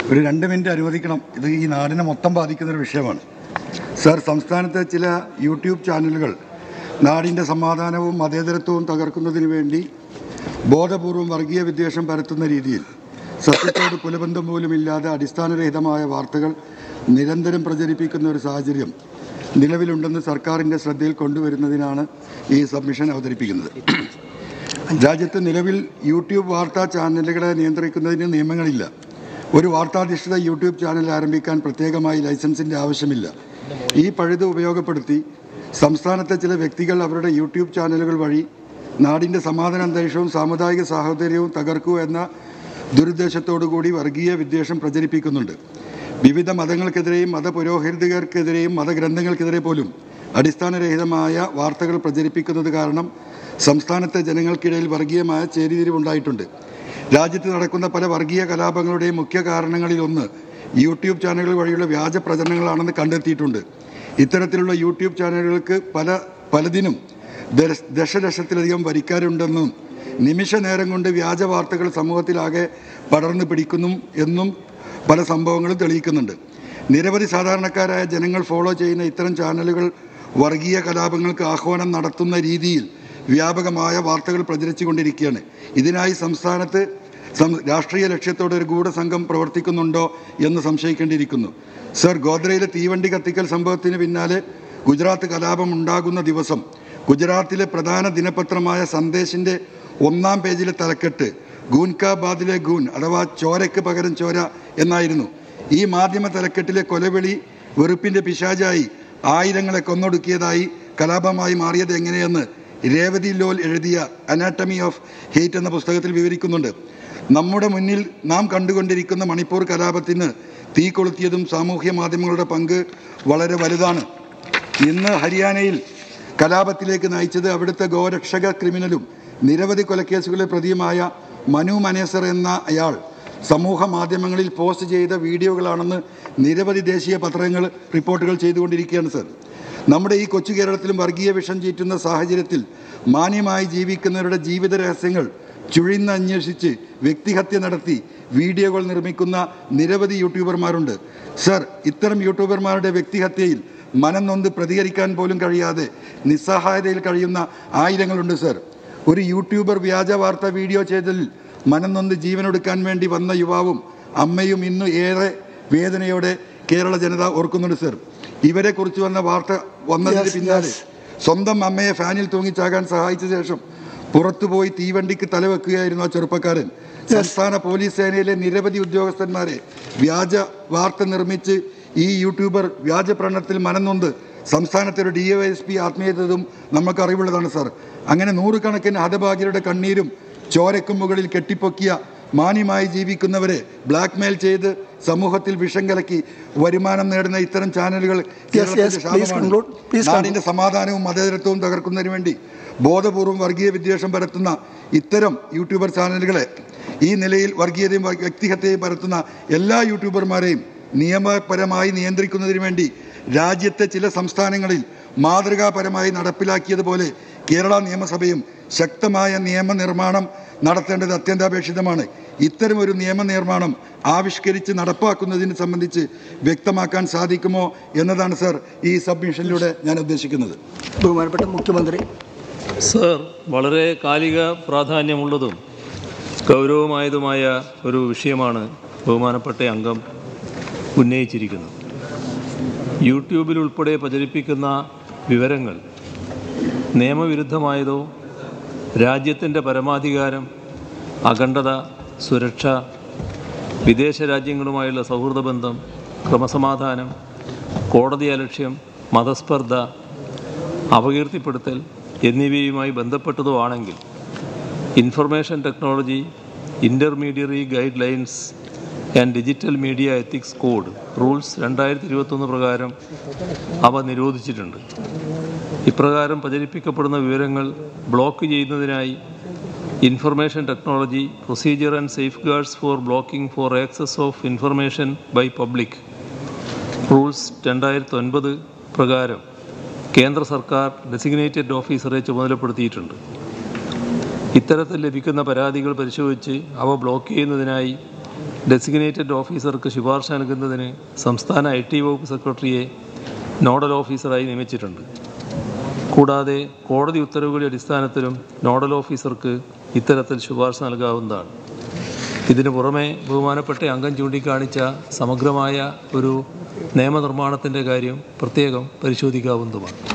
ഒരു രണ്ട് മിനിറ്റ് അനുവദിക്കണം ഇത് ഈ നാടിനെ മൊത്തം ബാധിക്കുന്ന ഒരു വിഷയമാണ് സർ സംസ്ഥാനത്തെ ചില യൂട്യൂബ് ചാനലുകൾ നാടിൻ്റെ സമാധാനവും മതേതരത്വവും തകർക്കുന്നതിന് വേണ്ടി ബോധപൂർവം വർഗീയ വിദ്വേഷം പരത്തുന്ന രീതിയിൽ സത്യത്തോട് കുലബന്ധം പോലുമില്ലാതെ അടിസ്ഥാനരഹിതമായ വാർത്തകൾ നിരന്തരം പ്രചരിപ്പിക്കുന്ന ഒരു സാഹചര്യം നിലവിലുണ്ടെന്ന് സർക്കാരിൻ്റെ ശ്രദ്ധയിൽ കൊണ്ടുവരുന്നതിനാണ് ഈ സബ്മിഷൻ അവതരിപ്പിക്കുന്നത് രാജ്യത്ത് നിലവിൽ യൂട്യൂബ് വാർത്താ ചാനലുകളെ നിയന്ത്രിക്കുന്നതിന് നിയമങ്ങളില്ല ഒരു വാർത്താധിഷ്ഠിത യൂട്യൂബ് ചാനൽ ആരംഭിക്കാൻ പ്രത്യേകമായി ലൈസൻസിൻ്റെ ആവശ്യമില്ല ഈ പഴുത് ഉപയോഗപ്പെടുത്തി സംസ്ഥാനത്തെ ചില വ്യക്തികൾ അവരുടെ യൂട്യൂബ് ചാനലുകൾ വഴി നാടിൻ്റെ സമാധാന അന്തരീക്ഷവും സാമുദായിക സാഹോദര്യവും തകർക്കുക എന്ന ദുരുദ്ദേശത്തോടുകൂടി വർഗീയ വിദ്വേഷം പ്രചരിപ്പിക്കുന്നുണ്ട് വിവിധ മതങ്ങൾക്കെതിരെയും മതപുരോഹിതർക്കെതിരെയും മതഗ്രന്ഥങ്ങൾക്കെതിരെ പോലും അടിസ്ഥാനരഹിതമായ വാർത്തകൾ പ്രചരിപ്പിക്കുന്നത് കാരണം സംസ്ഥാനത്തെ ജനങ്ങൾക്കിടയിൽ വർഗീയമായ ചേരിതിരിവുണ്ടായിട്ടുണ്ട് രാജ്യത്ത് നടക്കുന്ന പല വർഗീയ കലാപങ്ങളുടെയും മുഖ്യ കാരണങ്ങളിലൊന്ന് യൂട്യൂബ് ചാനലുകൾ വഴിയുള്ള വ്യാജ പ്രചരണങ്ങളാണെന്ന് കണ്ടെത്തിയിട്ടുണ്ട് ഇത്തരത്തിലുള്ള യൂട്യൂബ് ചാനലുകൾക്ക് പല പലതിനും ദശ- ദശലക്ഷത്തിലധികം വരിക്കാരുണ്ടെന്നും നിമിഷ നേരം കൊണ്ട് വ്യാജ വാർത്തകൾ സമൂഹത്തിലാകെ പടർന്നു പിടിക്കുന്നു എന്നും പല സംഭവങ്ങളും തെളിയിക്കുന്നുണ്ട് നിരവധി സാധാരണക്കാരായ ജനങ്ങൾ ഫോളോ ചെയ്യുന്ന ഇത്തരം ചാനലുകൾ വർഗീയ കലാപങ്ങൾക്ക് ആഹ്വാനം നടത്തുന്ന രീതിയിൽ വ്യാപകമായ വാർത്തകൾ പ്രചരിച്ചുകൊണ്ടിരിക്കുകയാണ് ഇതിനായി സംസ്ഥാനത്ത് സം- രാഷ്ട്രീയ ലക്ഷ്യത്തോടെ ഒരു ഗൂഢസംഘം പ്രവർത്തിക്കുന്നുണ്ടോ എന്ന് സംശയിക്കേണ്ടിയിരിക്കുന്നു സർ ഗോദ്രയിലെ തീവണ്ടി കത്തിക്കൽ സംഭവത്തിന് പിന്നാലെ ഗുജറാത്ത് കലാപം ഉണ്ടാകുന്ന ദിവസം ഗുജറാത്തിലെ പ്രധാന ദിനപത്രമായ സന്ദേശിൻ്റെ ഒന്നാം പേജിലെ തലക്കെട്ട് ഗൂൻകാബാദിലെ ഗൂൻ അഥവാ ചോരയ്ക്ക് പകരം ചോര എന്നായിരുന്നു ഈ മാധ്യമ തലക്കെട്ടിലെ കൊലവിളി വെറുപ്പിൻ്റെ പിശാചായി ആയിരങ്ങളെ കൊന്നൊടുക്കിയതായി കലാപമായി മാറിയത് എങ്ങനെയെന്ന് രേവതി ലോൽ എഴുതിയ അനാട്ടമി ഓഫ് ഹെയ്റ്റ് എന്ന പുസ്തകത്തിൽ വിവരിക്കുന്നുണ്ട് നമ്മുടെ മുന്നിൽ നാം കണ്ടുകൊണ്ടിരിക്കുന്ന മണിപ്പൂർ കലാപത്തിന് തീ കൊളുത്തിയതും സാമൂഹ്യ മാധ്യമങ്ങളുടെ പങ്ക് വളരെ വലുതാണ് ഇന്ന് ഹരിയാനയിൽ കലാപത്തിലേക്ക് നയിച്ചത് അവിടുത്തെ ഗോരക്ഷക ക്രിമിനലും നിരവധി കൊലക്കേസുകളിലെ പ്രതിയുമായ മനു മനേസർ എന്ന അയാൾ സമൂഹ മാധ്യമങ്ങളിൽ പോസ്റ്റ് ചെയ്ത വീഡിയോകളാണെന്ന് നിരവധി ദേശീയ പത്രങ്ങൾ റിപ്പോർട്ടുകൾ ചെയ്തുകൊണ്ടിരിക്കുകയാണ് സർ നമ്മുടെ ഈ കൊച്ചു കേരളത്തിലും വർഗീയ വിഷം ചീറ്റുന്ന സാഹചര്യത്തിൽ മാന്യമായി ജീവിക്കുന്നവരുടെ ജീവിത രഹസ്യങ്ങൾ ചുഴിന്നന്വേഷിച്ച് വ്യക്തിഹത്യ നടത്തി വീഡിയോകൾ നിർമ്മിക്കുന്ന നിരവധി യൂട്യൂബർമാരുണ്ട് സർ ഇത്തരം യൂട്യൂബർമാരുടെ വ്യക്തിഹത്യയിൽ മനം നൊന്ത് പ്രതികരിക്കാൻ പോലും കഴിയാതെ നിസ്സഹായതയിൽ കഴിയുന്ന ആയിരങ്ങളുണ്ട് സർ ഒരു യൂട്യൂബർ വ്യാജ വാർത്ത വീഡിയോ ചെയ്തതിൽ മനം നൊന്ത് ജീവനൊടുക്കാൻ വേണ്ടി വന്ന യുവാവും അമ്മയും ഇന്ന് ഏറെ വേദനയോടെ കേരള ജനത ഓർക്കുന്നുണ്ട് സർ ഇവരെ കുറിച്ച് വന്ന വാർത്ത വന്നതിന് Yes, പിന്നാലെ yes. സ്വന്തം അമ്മയെ ഫാനിൽ തൂങ്ങിച്ചാകാൻ സഹായിച്ച ശേഷം പുറത്തുപോയി തീവണ്ടിക്ക് തലവെക്കുകയായിരുന്നു ആ ചെറുപ്പക്കാരൻ സംസ്ഥാന പോലീസ് സേനയിലെ നിരവധി ഉദ്യോഗസ്ഥന്മാരെ വ്യാജ വാർത്ത നിർമ്മിച്ച് ഈ യൂട്യൂബർ വ്യാജ പ്രണത്തിൽ മനംനൊന്ത് സംസ്ഥാനത്തെ ഒരു ഡി എസ് പി ആത്മീയതയും നമുക്ക് അറിവുള്ളതാണ് സാർ അങ്ങനെ നൂറുകണക്കിന് ഹതഭാഗ്യരുടെ കണ്ണീരും ചോരക്കും മുകളിൽ കെട്ടിപ്പൊക്കിയ മാന്യമായി ജീവിക്കുന്നവരെ ബ്ലാക്ക്മെയിൽ ചെയ്ത് സമൂഹത്തിൽ വിഷം കലക്കി വരുമാനം നേടുന്ന ഇത്തരം ചാനലുകൾ കേരളത്തിന്റെ yes, please ശാപമാണ്. conclude. Please നാടിന്റെ സമാധാനവും മതേതരത്വവും തകർക്കുന്നതിന് വേണ്ടി ബോധപൂർവം വർഗീയ വിദ്വേഷം പരത്തുന്ന ഇത്തരം യൂട്യൂബർ ചാനലുകളെ ഈ നിലയിൽ വർഗീയതയും വ- വ്യക്തിഹത്യയും പരത്തുന്ന എല്ലാ യൂട്യൂബർമാരെയും നിയമപരമായി നിയന്ത്രിക്കുന്നതിന് വേണ്ടി രാജ്യത്തെ ചില സംസ്ഥാനങ്ങളിൽ മാതൃകാപരമായി നടപ്പിലാക്കിയതുപോലെ കേരള നിയമസഭയും ശക്തമായ നിയമനിർമ്മാണം നടത്തേണ്ടത് അത്യന്താപേക്ഷിതമാണ് ഇത്തരമൊരു നിയമനിർമ്മാണം ആവിഷ്കരിച്ച് നടപ്പാക്കുന്നതിനെ സംബന്ധിച്ച് വ്യക്തമാക്കാൻ സാധിക്കുമോ എന്നതാണ് സർ ഈ സബ്മിഷനിലൂടെ ഞാൻ ഉദ്ദേശിക്കുന്നത് ബഹുമാനപ്പെട്ട മുഖ്യമന്ത്രി സർ വളരെ കാലിക പ്രാധാന്യമുള്ളതും ഗൗരവമായതുമായ ഒരു വിഷയമാണ് ബഹുമാനപ്പെട്ട അംഗം ഉന്നയിച്ചിരിക്കുന്നത് യൂട്യൂബിൽ ഉൾപ്പെടെ പ്രചരിപ്പിക്കുന്ന വിവരങ്ങൾ നിയമവിരുദ്ധമായതോ രാജ്യത്തിൻ്റെ പരമാധികാരം അഖണ്ഡത സുരക്ഷ വിദേശ രാജ്യങ്ങളുമായുള്ള സൗഹൃദ ബന്ധം ക്രമസമാധാനം കോടതി അലക്ഷ്യം മതസ്പർദ്ധ അപകീർത്തിപ്പെടുത്തൽ എന്നിവയുമായി ബന്ധപ്പെട്ടതോ ആണെങ്കിൽ information technology intermediary guidelines and digital media ethics code rules രണ്ടായിരത്തി ഇരുപത്തൊന്ന് പ്രകാരം അവ നിരോധിച്ചിട്ടുണ്ട് ഇപ്രകാരം പ്രചരിപ്പിക്കപ്പെടുന്ന വിവരങ്ങൾ ബ്ലോക്ക് ചെയ്യുന്നതിനായി information technology procedure and safeguards for blocking for access of information by public rules രണ്ടായിരത്തി ഒൻപത് പ്രകാരം കേന്ദ്ര സർക്കാർ ഡെസിഗ്നേറ്റഡ് ഓഫീസറെ ചുമതലപ്പെടുത്തിയിട്ടുണ്ട് ഇത്തരത്തിൽ ലഭിക്കുന്ന പരാതികൾ പരിശോധിച്ച് അവ ബ്ലോക്ക് ചെയ്യുന്നതിനായി ഡെസിഗ്നേറ്റഡ് ഓഫീസർക്ക് ശുപാർശ നൽകുന്നതിന് സംസ്ഥാന ഐ ടി വകുപ്പ് സെക്രട്ടറിയെ നോഡൽ ഓഫീസറായി നിയമിച്ചിട്ടുണ്ട് കൂടാതെ കോടതി ഉത്തരവുകളുടെ അടിസ്ഥാനത്തിലും നോഡൽ ഓഫീസർക്ക് ഇത്തരത്തിൽ ശുപാർശ നൽകാവുന്നതാണ് ഇതിനു പുറമെ ബഹുമാനപ്പെട്ട അംഗം ചൂണ്ടിക്കാണിച്ച സമഗ്രമായ ഒരു നിയമനിർമ്മാണത്തിൻ്റെ കാര്യം പ്രത്യേകം പരിശോധിക്കാവുന്നതുമാണ്